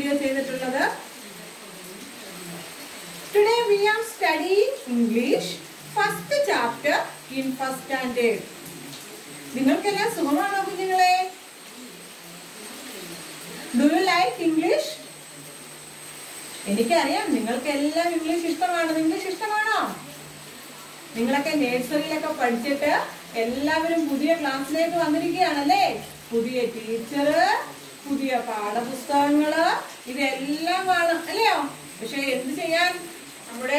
Video ചെയ്തിട്ടുള്ളത് today we are study English first chapter in first standard നിങ്ങൾക്കെല്ലാം സുഖമാണോ കുഞ്ഞുങ്ങളെ ഡു യു ലൈക്ക് ഇംഗ്ലീഷ് എനിക്കറിയാം നിങ്ങൾക്ക് എല്ലാം ഇംഗ്ലീഷ് ഇഷ്ടമാണ് ഇംഗ്ലീഷ് ഇഷ്ടമാണോ നിങ്ങളൊക്കെ നേഴ്സറിയിലൊക്കെ പഠിച്ചിട്ട് എല്ലാവരും പുതിയ ക്ലാസ്സിലേക്ക് വന്നിരിക്കുകയാണല്ലേ പുതിയ ടീച്ചറ് പുതിയ പാഠപുസ്തകങ്ങള് ഇതെല്ലാം കാണും അല്ലയോ പക്ഷെ എന്ത് ചെയ്യാൻ നമ്മുടെ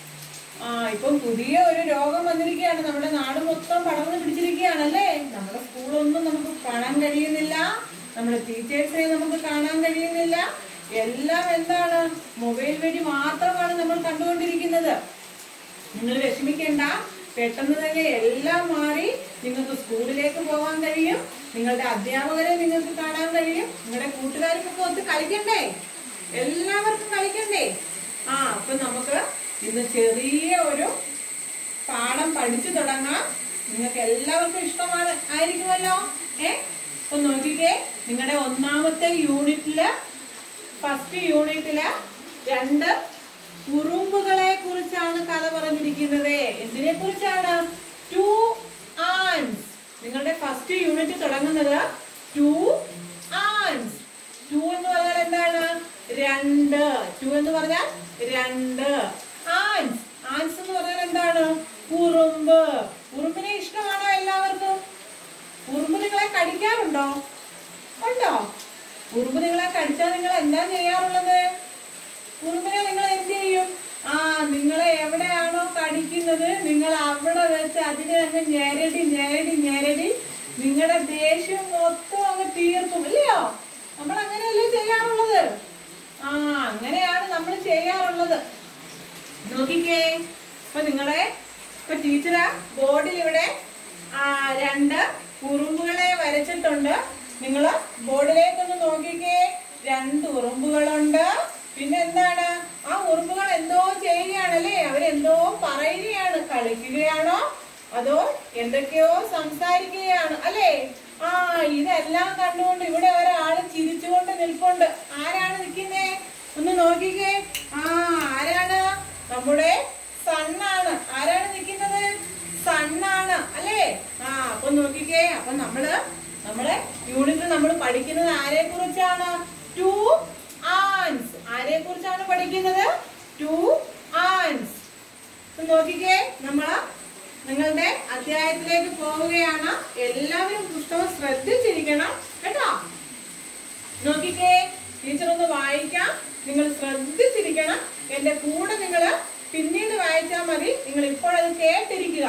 ആ ഇപ്പം പുതിയ ഒരു രോഗം വന്നിരിക്കുകയാണ് നമ്മുടെ നാട് മൊത്തം പടർന്നു പിടിച്ചിരിക്കുകയാണല്ലേ നമ്മുടെ സ്കൂളൊന്നും നമുക്ക് കാണാൻ കഴിയുന്നില്ല നമ്മുടെ ടീച്ചേഴ്സിനെ നമുക്ക് കാണാൻ കഴിയുന്നില്ല എല്ലാം എന്താണ് മൊബൈൽ വഴി മാത്രമാണ് നമ്മൾ കണ്ടുകൊണ്ടിരിക്കുന്നത് നിങ്ങൾ വിഷമിക്കേണ്ട പെട്ടെന്ന് തന്നെ എല്ലാം മാറി നിങ്ങൾക്ക് സ്കൂളിലേക്ക് പോകാൻ കഴിയും നിങ്ങളുടെ അധ്യാപകരെ നിങ്ങൾക്ക് കാണാൻ കഴിയും നിങ്ങളുടെ കൂട്ടുകാർക്കൊക്കെ ഒത്ത് കളിക്കണ്ടേ എല്ലാവർക്കും കളിക്കണ്ടേ ആ അപ്പൊ നമുക്ക് ഇന്ന് ചെറിയ ഒരു പാഠം പഠിച്ചു തുടങ്ങാം നിങ്ങൾക്ക് എല്ലാവർക്കും ഇഷ്ടമാണ് ആയിരിക്കുമല്ലോ ഏ അപ്പൊ നോക്കിക്കേ നിങ്ങളുടെ ഒന്നാമത്തെ യൂണിറ്റില് ഫസ്റ്റ് യൂണിറ്റില് രണ്ട് ഉറുമ്പുകളെ കുറിച്ചാണ് കഥ പറഞ്ഞിരിക്കുന്നത് എന്തിനെ കുറിച്ചാണ് ടു ആൻസ് നിങ്ങളുടെ ഫസ്റ്റ് യൂണിറ്റ് തുടങ്ങുന്നത് ടു ആൻസ് ടു എന്ന് പറഞ്ഞാൽ എന്താണ് രണ്ട് ടു എന്ന് പറഞ്ഞാൽ രണ്ട് ആൻസ് ആൻസ് എന്ന് പറഞ്ഞാൽ എന്താണ് ഉറുമ്പ് ഉറുമ്പിനെ ഇഷ്ടമാണോ എല്ലാവർക്കും ഉറുമ്പ് നിങ്ങളെ കടിക്കാറുണ്ടോ ഉണ്ടോ ഉറുമ്പ് നിങ്ങളെ കടിച്ചാൽ നിങ്ങൾ എന്താ ചെയ്യാറുള്ളത് ഉറുമ്പിനെ നിങ്ങൾ എന്ത് ചെയ്യും ആ നിങ്ങളെ എവിടെയാണോ കടിക്കുന്നത് നിങ്ങൾ അവിടെ വെച്ച് അതിനെ അങ്ങ് ഞെരടി ഞെരടി ഞെരടി നിങ്ങളുടെ ദേഷ്യം മൊത്തം അങ്ങ് തീർക്കും ഇല്ലയോ നമ്മൾ അങ്ങനെയല്ലേ ചെയ്യാറുള്ളത് ആ അങ്ങനെയാണ് നമ്മൾ ചെയ്യാറുള്ളത് നോക്കിക്കേ ഇപ്പൊ നിങ്ങളെ ഇപ്പൊ ടീച്ചറ് ബോർഡിൽ ഇവിടെ ആ, രണ്ട് ഉറുമ്പുകളെ വരച്ചിട്ടുണ്ട് നിങ്ങൾ ബോർഡിലേക്കൊന്ന് നോക്കിക്കേ രണ്ട് ഉറുമ്പുകളുണ്ട് പിന്നെ എന്താണ് ആ ഉറുമ്പുകൾ എന്തോ ചെയ്യുകയാണല്ലേ അവരെന്തോ പറയുകയാണ് കളിക്കുകയാണോ അതോ എന്തൊക്കെയോ സംസാരിക്കുകയാണ് അല്ലേ ആ ഇതെല്ലാം കണ്ടുകൊണ്ട് ഇവിടെ ഒരാള് ചിരിച്ചുകൊണ്ട് നിൽപ്പുണ്ട് ആരാണ് നിൽക്കുന്നേ ഒന്ന് നോക്കിക്കേ ആ ആരാണ് നമ്മുടെ സണ്ണാണ് ആരാണ് നിൽക്കുന്നത് സണ്ണാണ് അല്ലേ ആ അപ്പൊ നോക്കിക്കേ അപ്പൊ നമ്മള് നമ്മളെ യൂണിറ്റിൽ നമ്മൾ പഠിക്കുന്നത് ആരെ കുറിച്ചാണ് ടു ആൻസ് ആരെ കുറിച്ചാണ് പഠിക്കുന്നത് ടു ആൻസ് ഇപ്പൊ നോക്കിക്കേ നമ്മള് നിങ്ങളുടെ അധ്യായത്തിലേക്ക് പോവുകയാണ് എല്ലാവരും പുസ്തകം ശ്രദ്ധിച്ചിരിക്കണം കേട്ടോ നോക്കിക്കേ ടീച്ചർ ഒന്ന് വായിക്കാം നിങ്ങൾ ശ്രദ്ധിച്ചിരിക്കണം എന്റെ കൂടെ നിങ്ങൾ പിന്നീട് വായിച്ചാൽ മതി നിങ്ങൾ ഇപ്പോൾ അത് കേട്ടിരിക്കുക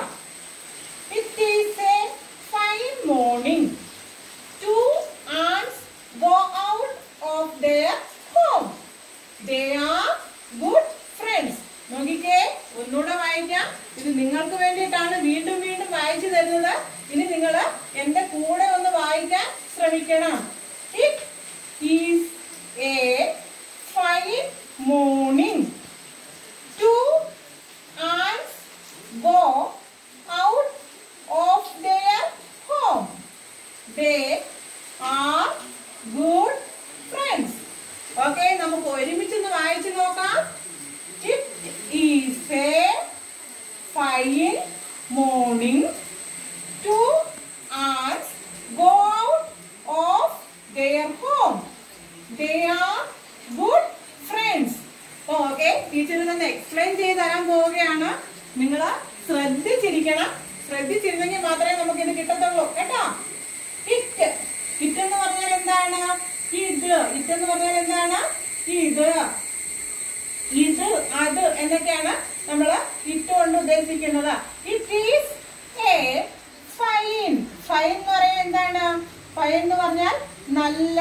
it is a fine morning two ants go out of their home they are good friends നോക്കിക്കേ ഒന്നുകൂടെ വായിക്കാം ഇത് നിങ്ങൾക്ക് വേണ്ടിയിട്ടാണ് വീണ്ടും വീണ്ടും വായിച്ചു തരുന്നത് ഇനി നിങ്ങൾ എന്റെ കൂടെ ഒന്ന് വായിക്കാൻ ശ്രമിക്കണം it is a fine morning two ants go out of their home they are good friends okay നമുക്ക് ഒരുമിച്ചൊന്ന് വായിച്ചു നോക്കാം it is a fine morning two ants go out of their home they are good friends okay teacher ഇതൊന്ന് explain ചെയ്ത് തരാൻ പോവുകയാണ് നിങ്ങൾ ശ്രദ്ധിച്ചിരിക്കണം ശ്രദ്ധിച്ചിരുന്നെങ്കിൽ മാത്രമേ നമുക്ക് ഇത് കിട്ടത്തുള്ളൂ കേട്ടോ ഇറ്റ് ഇറ്റ് എന്ന് പറഞ്ഞാൽ എന്താണ് ഇത് ഇറ്റ് എന്ന് പറഞ്ഞാൽ എന്താണ് ഇത് ഇത് അത് എന്നൊക്കെയാണ് നമ്മൾ ഇറ്റ് കൊണ്ട് ഉദ്ദേശിക്കുന്നത് it is a fine fine എന്ന് പറയാൻ എന്താണ് ഫൈൻ എന്ന് പറഞ്ഞാൽ നല്ല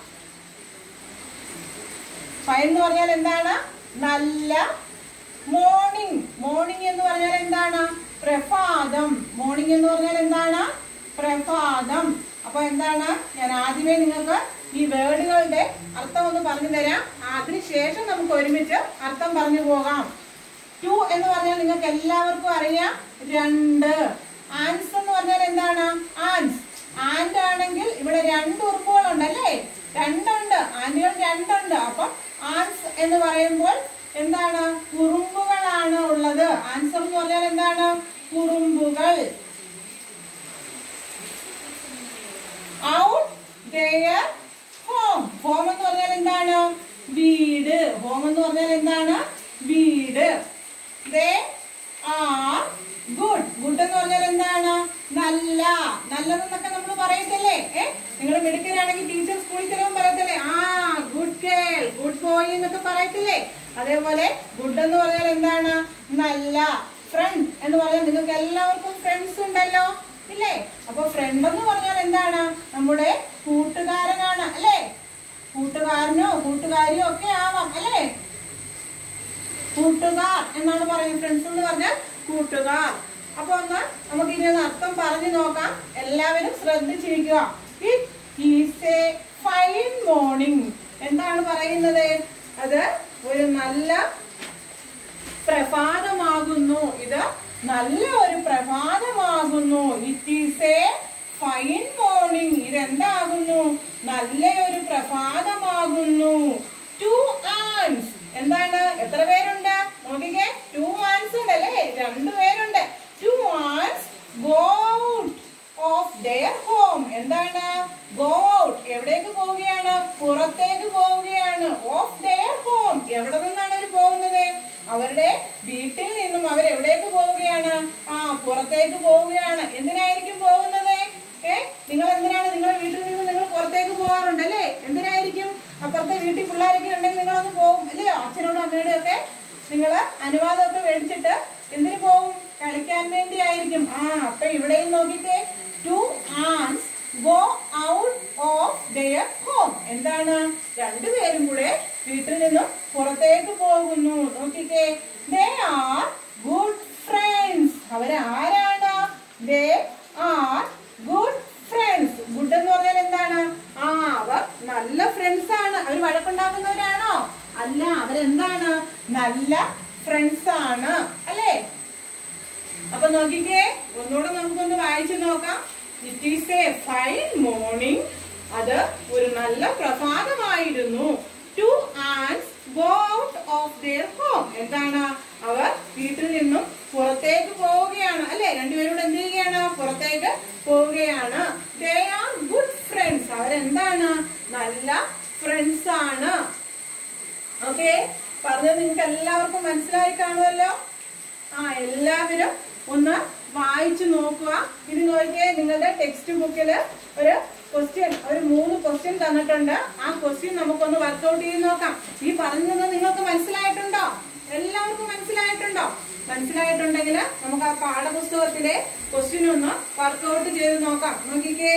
ഫൈൻ എന്ന് പറഞ്ഞാൽ എന്താണ് നല്ല മോർണിംഗ് മോർണിംഗ് എന്ന് പറഞ്ഞാൽ എന്താണ് പ്രഭാതം മോർണിംഗ് എന്ന് പറഞ്ഞാൽ എന്താണ് പ്രഭാതം അപ്പൊ എന്താണ് ഞാൻ ആദ്യമേ നിങ്ങൾക്ക് ഈ വേർഡുകളുടെ അർത്ഥം ഒന്ന് പറഞ്ഞു തരാം അതിനുശേഷം നമുക്ക് ഒരുമിച്ച് അർത്ഥം പറഞ്ഞു പോകാം ടു എന്ന് പറഞ്ഞാൽ നിങ്ങൾക്ക് എല്ലാവർക്കും അറിയാം രണ്ട് ആൻസ് എന്ന് പറഞ്ഞാൽ എന്താണ് ആൻസ് ആൻഡ് ആണെങ്കിൽ ഇവിടെ രണ്ട് ഉറുമ്പുകളുണ്ടല്ലേ രണ്ടുണ്ട് ആന്റികൾ രണ്ടുണ്ട് അപ്പം ആൻസ് എന്ന് പറയുമ്പോൾ എന്താണ് കുറുമ്പുകളാണ് ഉള്ളത് ആൻസർ എന്ന് പറഞ്ഞാൽ എന്താണ് കുറുമ്പുകൾ ഔട്ട് ദയർ ഹോം ഹോം എന്ന് പറഞ്ഞാൽ എന്താണ് വീട് ഹോം എന്ന് പറഞ്ഞാൽ എന്താണ് വീട് ദേ ആർ ഗുഡ് ഗുഡ് എന്ന് പറഞ്ഞാൽ എന്താണ് നല്ല നല്ലതെന്നൊക്കെ നമ്മൾ പറയത്തില്ലേ ഏ നിങ്ങൾ മിടുക്കരാണെങ്കിൽ ടീച്ചർ സ്കൂളിൽ ചെല്ലുമ്പോൾ പറയത്തില്ലേ ആ ഗുഡ് കേൾ ഗുഡ് ബോയ് എന്നൊക്കെ പറയത്തില്ലേ അതേപോലെ ഗുഡ് എന്ന് പറഞ്ഞാൽ എന്താണ് നല്ല ഫ്രണ്ട് എന്ന് പറഞ്ഞാൽ നിങ്ങൾക്ക് എല്ലാവർക്കും ഫ്രണ്ട്സ് ഉണ്ടല്ലോ ഇല്ലേ അപ്പൊ ഫ്രണ്ട് എന്ന് പറഞ്ഞാൽ എന്താണ് നമ്മുടെ കൂട്ടുകാരനാണ് അല്ലേ കൂട്ടുകാരനോ കൂട്ടുകാരിയോ ഒക്കെ ആവാം അല്ലേ കൂട്ടുകാർ എന്നാണ് പറയുന്നത് ഫ്രണ്ട്സ് എന്ന് പറഞ്ഞാൽ കൂട്ടുകാർ അപ്പൊ ഒന്ന് നമുക്ക് ഇനി ഒന്ന് അർത്ഥം പറഞ്ഞു നോക്കാം എല്ലാവരും ശ്രദ്ധിച്ചിരിക്കുക it is a fine morning എന്താണ് പറയുന്നത് അത് ഒരു നല്ല പ്രഭാതമാകുന്നു ഇത് നല്ല ഒരു പ്രഭാതമാകുന്നു it is a fine morning ഇതെന്താകുന്നു നല്ല ഒരു പ്രഭാതമാകുന്നു ടു ആൻസ് എന്താണ് എത്ര പേരുണ്ട് നോക്കിക്കേ ടു ആൻസ് ഉണ്ട് അല്ലേ രണ്ടു പേരുണ്ട് two ants go out of their home എന്താണ് ഗോ ഔട്ട് എവിടേക്ക് പോവുകയാണ് പുറത്തേക്ക് പോവുകയാണ് ഓഫ് ദയർ ഹോം എവിടെ നിന്നാണ് അവർ പോകുന്നത് അവരുടെ വീട്ടിൽ നിന്നും അവർ എവിടേക്ക് പോവുകയാണ് ആ പുറത്തേക്ക് പോവുകയാണ് എന്തിനായിരിക്കും പോകുന്നത് ഏ നിങ്ങൾ എന്തിനാണ് നിങ്ങളുടെ വീട്ടിൽ നിന്ന് നിങ്ങൾ പുറത്തേക്ക് പോകാറുണ്ട് അല്ലേ എന്തിനായിരിക്കും അപ്പുറത്തെ വീട്ടിൽ പിള്ളേരൊക്കെ ഉണ്ടെങ്കിൽ നിങ്ങളൊന്ന് പോകും അല്ലയോ അച്ഛനോടും അമ്മയോടും ഒക്കെ നിങ്ങൾ അനുവാദമൊക്കെ മേടിച്ചിട്ട് എന്തിനു പോകും കളിക്കാൻ വേണ്ടി ആയിരിക്കും ആ അപ്പൊ ഇവിടെയും നോക്കിക്കേ two ants go out of their home എന്താണ് രണ്ടുപേരും കൂടെ വീട്ടിൽ നിന്നും പുറത്തേക്ക് പോകുന്നു നോക്കിക്കേ ദേ ആർ ഗുഡ് ഫ്രണ്ട്സ് അവരാരാണ് they are good friends good എന്ന് പറഞ്ഞാൽ എന്താണ് ആ അവർ നല്ല ഫ്രണ്ട്സ് ആണ് അവർ വഴക്കുണ്ടാക്കുന്നവരാണോ അല്ല അവരെന്താണ് നല്ല ഫ്രണ്ട്സ് ആണ് അല്ലേ അപ്പൊ നോക്കിക്കേ ഒന്നുകൂടെ നമുക്കൊന്ന് വായിച്ചു നോക്കാം it is a fine morning അത് ഒരു നല്ല പ്രഭാതമായിരുന്നു two ants go out of their home എന്താണ് അവർ വീട്ടിൽ നിന്നും പുറത്തേക്ക് പോവുകയാണ് അല്ലെ രണ്ടുപേരോട് എന്ത് ചെയ്യുകയാണ് പുറത്തേക്ക് പോവുകയാണ് ദേ ആർ ഗുഡ് ഫ്രണ്ട്സ് അവരെന്താണ് നല്ല ഫ്രണ്ട്സ് ആണ് ഓക്കെ പറഞ്ഞത് നിങ്ങൾക്ക് എല്ലാവർക്കും മനസ്സിലായി കാണുമല്ലോ ആ എല്ലാവരും ഒന്ന് വായിച്ചു നോക്കുക ഇനി നോക്കിയേ നിങ്ങളുടെ ടെക്സ്റ്റ് ബുക്കിൽ ഒരു ക്വസ്റ്റ്യൻ ഒരു മൂന്ന് ക്വസ്റ്റ്യൻ തന്നിട്ടുണ്ട് ആ ക്വസ്റ്റ്യൻ നമുക്കൊന്ന് വർക്ക്ഔട്ട് ചെയ്ത് നോക്കാം ഈ പറഞ്ഞത് നിങ്ങൾക്ക് മനസ്സിലായിട്ടുണ്ടോ എല്ലാവർക്കും മനസ്സിലായിട്ടുണ്ടോ മനസ്സിലായിട്ടുണ്ടെങ്കിൽ നമുക്ക് ആ പാഠപുസ്തകത്തിലെ ക്വസ്റ്റ്യൻ ഒന്ന് വർക്ക്ഔട്ട് ചെയ്ത് നോക്കാം നോക്കിക്കേ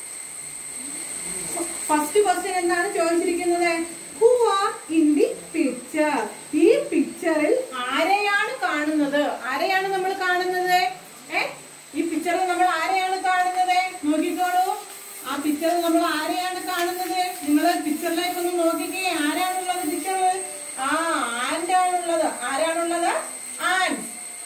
ഫസ്റ്റ് ക്വസ്റ്റ്യൻ എന്താണ് ചോദിച്ചിരിക്കുന്നത് who are in the picture ഈ പിക്ചറിൽ ആരെയാണ് കാണുന്നത് ആരെയാണ് നമ്മൾ കാണുന്നത് ഏ ഈ പിക്ചറിൽ നമ്മൾ ആരെയാണ് കാണുന്നത് നോക്കിക്കോളൂ ആ പിക്ചറിൽ നമ്മൾ ആരെയാണ് കാണുന്നത് നിങ്ങൾ പിക്ചറിലേക്ക് ഒന്ന് നോക്കിക്കേ ആരാണുള്ളത് പിക്ചറിൽ ആ ആൻഡാണുള്ളത് ആരാണുള്ളത് ആൻസ്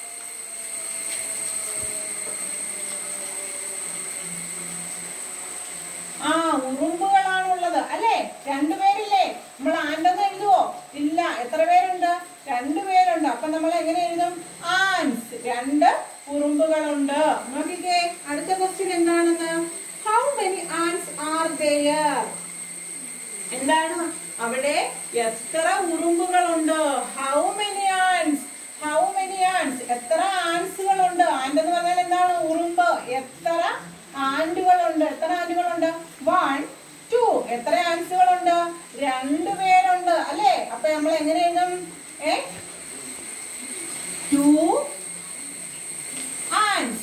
ആ ഉറുമ്പുകളാണുള്ളത് അല്ലേ രണ്ടുപേരില്ലേ നമ്മൾ ആൻഡെന്ന് എഴുതുവോ ഇല്ല എത്ര പേരുണ്ട് രണ്ടുപേരുണ്ട് അപ്പൊ നമ്മൾ എങ്ങനെ എഴുതും ആൻസ് രണ്ട് ഉറുമ്പുകളുണ്ട് നോക്കിക്കേ അടുത്ത ക്വസ്റ്റ്യൻ എന്താണെന്ന് how many ants are there എന്താണ് അവിടെ എത്ര ഉറുമ്പുകളുണ്ട് how many ants how many ants എത്ര ആൻസുകളുണ്ട് ആൻഡ് എന്ന് പറഞ്ഞാൽ എന്താണ് ഉറുമ്പ് എത്ര ആൻഡുകളുണ്ട് എത്ര ആൻഡുകളുണ്ട് വൺ ടു എത്ര ആൻസുകളുണ്ട് രണ്ടു പേരുണ്ട് അല്ലേ അപ്പൊ നമ്മൾ എങ്ങനെ എഴുതും ഏ ടു ആൻസ്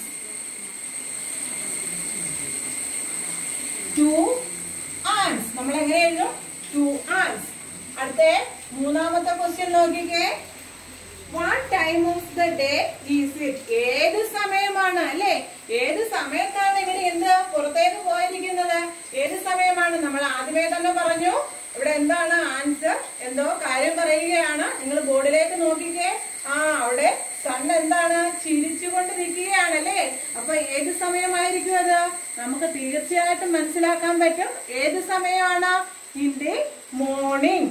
ടു ആൻസ് നമ്മൾ എങ്ങനെ എഴുതും ടു ആൻസ് അടുത്ത മൂന്നാമത്തെ ക്വസ്റ്റ്യൻ നോക്കിക്കേ what time of the day is it ഏത് സമയമാണ് അല്ലേ ഏത് സമയത്താണ് ഇവർ എന്ത് പുറത്തേക്ക് പോയിരിക്കുന്നത് ഏത് സമയമാണ് നമ്മൾ ആദ്യമേ തന്നെ പറഞ്ഞു ഇവിടെ എന്താണ് ആൻസർ എന്തോ കാര്യം പറയുകയാണ് നിങ്ങൾ ബോർഡിലേക്ക് നോക്കിക്കേ ആ അവിടെ സൺ എന്താണ് ചിരിച്ചുകൊണ്ട് നിൽക്കുകയാണ് അല്ലേ അപ്പൊ ഏത് സമയമായിരിക്കും അത് നമുക്ക് തീർച്ചയായിട്ടും മനസ്സിലാക്കാൻ പറ്റും ഏത് സമയമാണ് in the morning.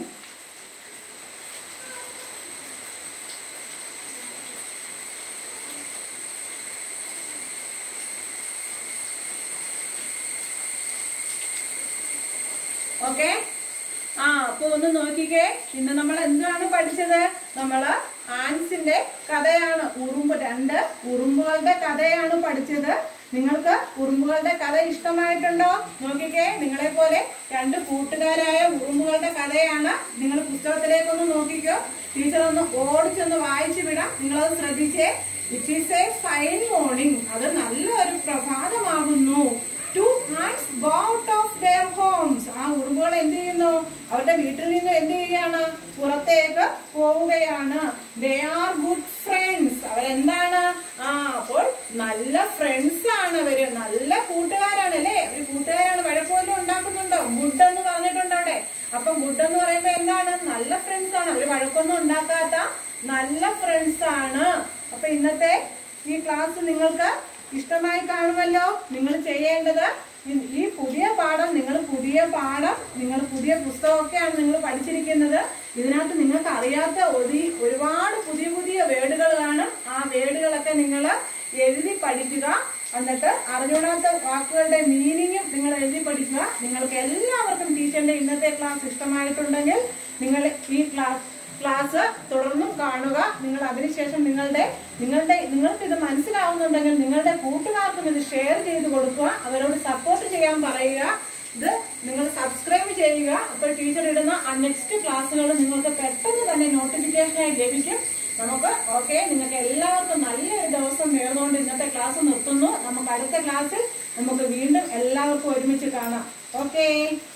ഓക്കെ ആ അപ്പൊ ഒന്ന് നോക്കിക്കേ ഇന്ന് നമ്മൾ എന്താണ് പഠിച്ചത് നമ്മള് ആൻസിന്റെ കഥയാണ് ഉറുമ്പ് രണ്ട് ഉറുമ്പുകളുടെ കഥയാണ് പഠിച്ചത് നിങ്ങൾക്ക് ഉറുമ്പുകളുടെ കഥ ഇഷ്ടമായിട്ടുണ്ടോ നോക്കിക്കേ നിങ്ങളെ പോലെ രണ്ട് കൂട്ടുകാരായ ഉറുമ്പുകളുടെ കഥയാണ് നിങ്ങൾ പുസ്തകത്തിലേക്കൊന്ന് നോക്കിക്കോ ടീച്ചർ ഒന്ന് ഓടിച്ചൊന്ന് വായിച്ചു വിടാം നിങ്ങളത് ശ്രദ്ധിച്ചേ it is a fine morning അത് നല്ലൊരു പ്രഭാതമാകുന്നു two hands go out of their homes ആ ഉറുമ്പുകൾ എന്ത് ചെയ്യുന്നു അവരുടെ വീട്ടിൽ നിന്ന് എന്ത് ചെയ്യാണ് പുറത്തേക്ക് പോവുകയാണ് ദേ ആർ ഗുഡ് ഫ്രണ്ട്സ് അവരെന്താണ് ആ അപ്പോൾ നല്ല ഫ്രണ്ട്സ് ആണ് അവര് നല്ല കൂട്ടുകാരാണ് അല്ലേ അവര് കൂട്ടുകാരാണ് വഴക്കോലും ഉണ്ടാക്കുന്നുണ്ടോ ഗുഡ് എന്ന് പറഞ്ഞിട്ടുണ്ട് അവിടെ അപ്പൊ ഗുഡ് എന്ന് പറയുമ്പോ എന്താണ് നല്ല ഫ്രണ്ട്സ് ആണ് അവര് വഴക്കൊന്നും ഉണ്ടാക്കാത്ത നല്ല ഫ്രണ്ട്സ് ആണ് അപ്പൊ ഇന്നത്തെ ഈ ക്ലാസ് നിങ്ങൾക്ക് ഇഷ്ടമായി കാണുമല്ലോ നിങ്ങൾ ചെയ്യേണ്ടത് ഈ- ഈ പുതിയ പാഠം നിങ്ങൾ പുതിയ പാഠം നിങ്ങൾ പുതിയ പുസ്തകമൊക്കെയാണ് നിങ്ങൾ പഠിച്ചിരിക്കുന്നത് ഇതിനകത്ത് നിങ്ങൾക്ക് അറിയാത്ത ഒരു ഒരുപാട് പുതിയ പുതിയ വേർഡുകൾ കാണും ആ വേർഡുകളൊക്കെ നിങ്ങൾ എഴുതി പഠിക്കുക എന്നിട്ട് അറിഞ്ഞൂടാത്ത വാക്കുകളുടെ മീനിങ്ങും നിങ്ങൾ എഴുതി പഠിക്കുക നിങ്ങൾക്ക് എല്ലാവർക്കും ടീച്ചറിന്റെ ഇന്നത്തെ ക്ലാസ് ഇഷ്ടമായിട്ടുണ്ടെങ്കിൽ നിങ്ങൾ ഈ ക്ലാസ് ക്ലാസ് തുടർന്നും കാണുക നിങ്ങൾ അതിനുശേഷം നിങ്ങളുടെ നിങ്ങളുടെ നിങ്ങൾക്ക് ഇത് മനസ്സിലാവുന്നുണ്ടെങ്കിൽ നിങ്ങളുടെ കൂട്ടുകാർക്കും ഇത് ഷെയർ ചെയ്ത് കൊടുക്കുക അവരോട് സപ്പോർട്ട് ചെയ്യാൻ പറയുക ഇത് നിങ്ങൾ സബ്സ്ക്രൈബ് ചെയ്യുക അപ്പോൾ ടീച്ചർ ഇടുന്ന ആ നെക്സ്റ്റ് ക്ലാസ്സുകൾ നിങ്ങൾക്ക് പെട്ടെന്ന് തന്നെ നോട്ടിഫിക്കേഷനായി ലഭിക്കും നമുക്ക് ഓക്കെ നിങ്ങൾക്ക് എല്ലാവർക്കും നല്ലൊരു ദിവസം നേർന്നുകൊണ്ട് ഇന്നത്തെ ക്ലാസ് നിർത്തുന്നു നമുക്ക് അടുത്ത ക്ലാസ്സിൽ നമുക്ക് വീണ്ടും എല്ലാവർക്കും ഒരുമിച്ച് കാണാം ഓക്കെ